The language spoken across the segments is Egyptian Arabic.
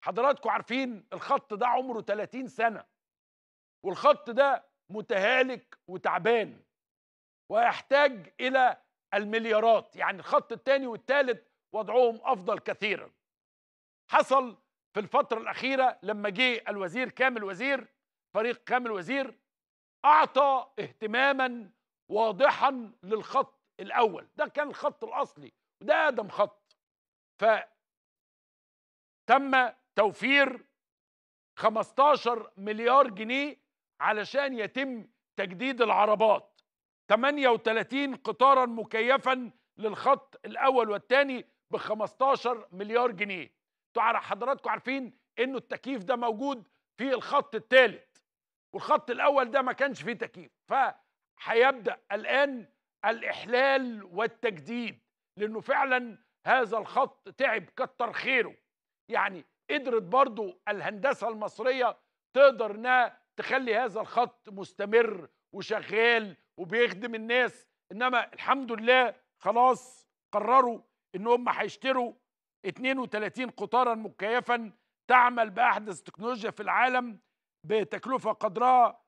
حضراتكم عارفين الخط ده عمره 30 سنة والخط ده متهالك وتعبان ويحتاج إلى المليارات يعني الخط الثاني والثالث وضعهم أفضل كثيرا حصل في الفترة الأخيرة لما جه الوزير كامل وزير فريق كامل وزير أعطى اهتماما واضحا للخط الأول ده كان الخط الأصلي وده أقدم خط فتم توفير 15 مليار جنيه علشان يتم تجديد العربات 38 قطارا مكيفا للخط الاول والثاني ب 15 مليار جنيه انتوا حضراتكم عارفين انه التكييف ده موجود في الخط الثالث والخط الاول ده ما كانش فيه تكييف فهيبدا الان الاحلال والتجديد لانه فعلا هذا الخط تعب كتر خيره يعني قدرت برضو الهندسه المصريه تقدر انها تخلي هذا الخط مستمر وشغال وبيخدم الناس انما الحمد لله خلاص قرروا ان هم هيشتروا 32 قطارا مكيفا تعمل باحدث تكنولوجيا في العالم بتكلفه قدرها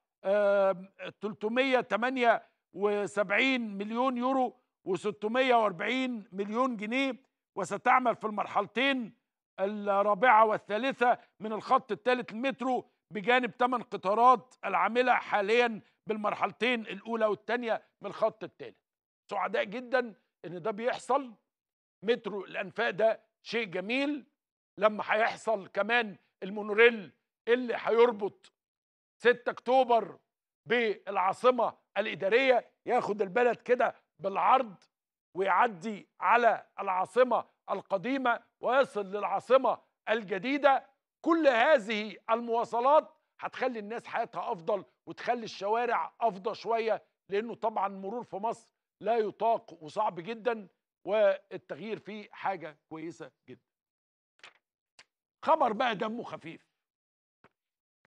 378 مليون يورو و640 مليون جنيه وستعمل في المرحلتين الرابعه والثالثه من الخط الثالث المترو بجانب ثمان قطارات العامله حاليا بالمرحلتين الاولى والثانيه من الخط الثالث سعداء جدا ان ده بيحصل مترو الانفاق ده شيء جميل لما هيحصل كمان المونوريل اللي هيربط 6 اكتوبر بالعاصمه الاداريه ياخد البلد كده بالعرض ويعدي على العاصمه القديمه ويصل للعاصمه الجديده كل هذه المواصلات هتخلي الناس حياتها افضل وتخلي الشوارع افضل شويه لانه طبعا المرور في مصر لا يطاق وصعب جدا والتغيير فيه حاجه كويسه جدا خبر بقى دمه خفيف